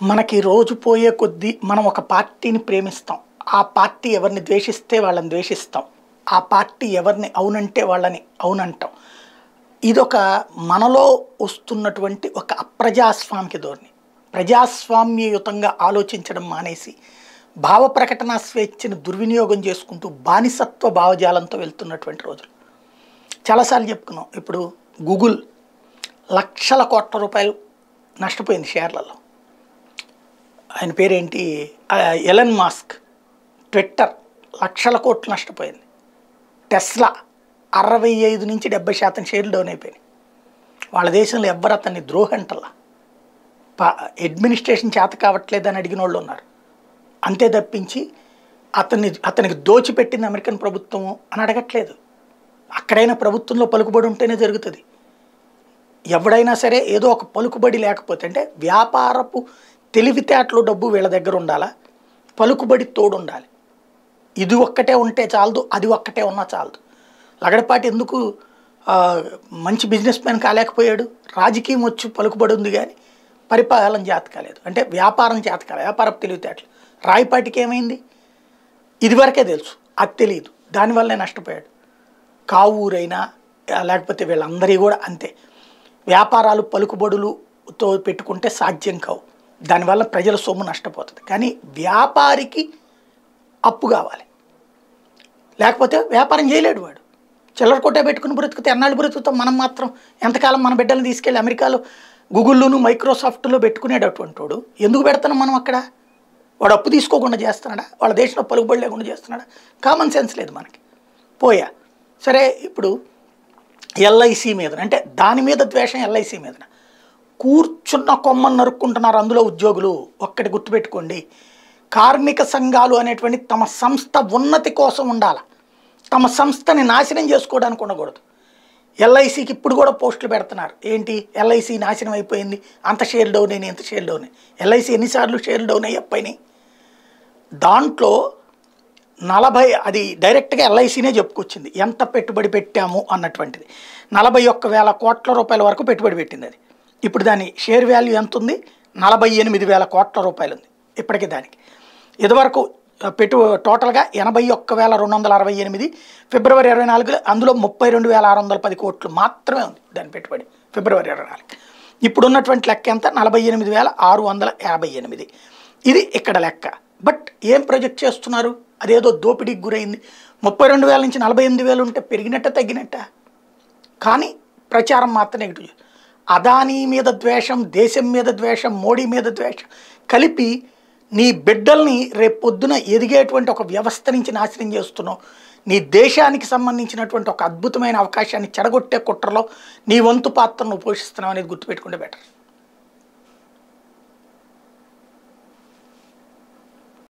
మనకి రోజు పోయే కొద్దీ మనం ఒక పార్టీని ప్రేమిస్తాం ఆ పార్టీ ఎవరిని ద్వేషిస్తే వాళ్ళని ద్వేషిస్తాం ఆ పార్టీ ఎవరిని అవునంటే వాళ్ళని అవునంటాం ఇదొక మనలో వస్తున్నటువంటి ఒక అప్రజాస్వామిక ధోరణి ప్రజాస్వామ్యయుతంగా ఆలోచించడం మానేసి భావ ప్రకటన స్వేచ్ఛను దుర్వినియోగం చేసుకుంటూ బానిసత్వ భావజాలంతో వెళ్తున్నటువంటి రోజులు చాలాసార్లు చెప్పుకున్నాం ఇప్పుడు గూగుల్ లక్షల కోట్ల రూపాయలు నష్టపోయింది షేర్లలో ఆయన పేరేంటి ఆ, ఎలన్ మాస్క్ ట్విట్టర్ లక్షల కోట్లు నష్టపోయింది టెస్లా అరవై ఐదు నుంచి డెబ్బై శాతం షేర్లు డౌన్ అయిపోయినాయి వాళ్ళ దేశంలో ఎవ్వరు అతన్ని ద్రోహంటల్లా పా అడ్మినిస్ట్రేషన్ చేత కావట్లేదని అడిగిన వాళ్ళు ఉన్నారు అంతే తప్పించి అతన్ని అతనికి దోచిపెట్టింది అమెరికన్ ప్రభుత్వము అని అడగట్లేదు అక్కడైనా ప్రభుత్వంలో పలుకుబడి ఉంటేనే జరుగుతుంది ఎవడైనా సరే ఏదో ఒక పలుకుబడి లేకపోతే అంటే వ్యాపారపు తెలివితేటలు డబ్బు వీళ్ళ దగ్గర ఉండాలా పలుకుబడి తోడు ఉండాలి ఇది ఒక్కటే ఉంటే చాలదు అది ఒక్కటే ఉన్నా చాలదు లగడపాటి ఎందుకు ఆ, మంచి బిజినెస్ మ్యాన్ కాలేకపోయాడు రాజకీయం వచ్చి పలుకుబడి ఉంది కానీ పరిపాలన చేత కాలేదు అంటే వ్యాపారం చేత కాలేదు వ్యాపారపు తెలివితేటలు రాయపాటికి ఏమైంది ఇదివరకే తెలుసు అది తెలియదు దానివల్లే నష్టపోయాడు కావూరైనా ఆ, లేకపోతే వీళ్ళందరి కూడా అంతే వ్యాపారాలు పలుకుబడులుతో పెట్టుకుంటే సాధ్యం కావు దానివల్ల ప్రజల సొమ్ము నష్టపోతుంది కానీ వ్యాపారికి అప్పు కావాలి లేకపోతే వ్యాపారం చేయలేడు వాడు చిల్లర కొట్టే పెట్టుకుని బ్రతుకుతే ఎన్నాళ్ళు బ్రతుకుతాం మనం మాత్రం ఎంతకాలం మన బిడ్డలను తీసుకెళ్ళి అమెరికాలో గూగుల్లోను మైక్రోసాఫ్ట్లో పెట్టుకునేటటువంటి వాడు ఎందుకు పెడతాం మనం అక్కడ వాడు అప్పు తీసుకోకుండా చేస్తున్నాడా వాళ్ళ దేశంలో పలుకుబడి లేకుండా చేస్తున్నాడా కామన్ సెన్స్ లేదు మనకి పోయా సరే ఇప్పుడు ఎల్ఐసి మీద అంటే దాని మీద ద్వేషం ఎల్ఐసి మీద కూర్చున్న కొమ్మను నరుక్కుంటున్నారు అందులో ఉద్యోగులు ఒక్కటి గుర్తుపెట్టుకోండి కార్మిక సంఘాలు అనేటువంటి తమ సంస్థ ఉన్నతి కోసం ఉండాలి తమ సంస్థని నాశనం చేసుకోవడానికి ఉండకూడదు ఎల్ఐసికి ఇప్పుడు కూడా పోస్టులు పెడుతున్నారు ఏంటి ఎల్ఐసి నాశనం అయిపోయింది అంత షేర్ డౌన్ అయినాయి ఇంత షేర్ డౌన్ అయ్యి ఎల్ఐసి ఎన్నిసార్లు షేర్ డౌన్ అయ్యి అప్పైనాయి దాంట్లో నలభై అది డైరెక్ట్గా ఎల్ఐసినే చెప్పుకొచ్చింది ఎంత పెట్టుబడి పెట్టాము అన్నటువంటిది నలభై ఒక్క వేల కోట్ల రూపాయల వరకు పెట్టుబడి పెట్టింది అది ఇప్పుడు దాని షేర్ వాల్యూ ఎంత ఉంది నలభై ఎనిమిది వేల కోట్ల రూపాయలు ఉంది ఇప్పటికీ దానికి ఇదివరకు ఆ, పెట్టు టోటల్గా ఎనభై ఒక్క వేల రెండు వందల అరవై ఎనిమిది ఫిబ్రవరి ఇరవై నాలుగులో అందులో ముప్పై రెండు వేల ఆరు వందల పది కోట్లు మాత్రమే ఉంది దాని పెట్టుబడి ఫిబ్రవరి ఇరవై నాలుగు ఇప్పుడు ఉన్నటువంటి లెక్క ఎంత నలభై ఎనిమిది వేల ఆరు వందల యాభై ఎనిమిది ఇది ఇక్కడ లెక్క బట్ ఏం ప్రొజెక్ట్ చేస్తున్నారు అదేదో దోపిడీకి గురైంది ముప్పై రెండు వేల నుంచి నలభై ఎనిమిది వేలు ఉంటే పెరిగినట్ట తగ్గినట్ట కానీ ప్రచారం మాత్రం నెగిటివ్ అదానీ మీద ద్వేషం దేశం మీద ద్వేషం మోడీ మీద ద్వేషం కలిపి నీ బిడ్డల్ని రేపొద్దున ఎదిగేటువంటి ఒక వ్యవస్థ నుంచి నాశనం చేస్తున్నావు నీ దేశానికి సంబంధించినటువంటి ఒక అద్భుతమైన అవకాశాన్ని చెడగొట్టే కుట్రలో నీ వంతు పాత్రను పోషిస్తున్నావు అనేది గుర్తుపెట్టుకుంటే బెటర్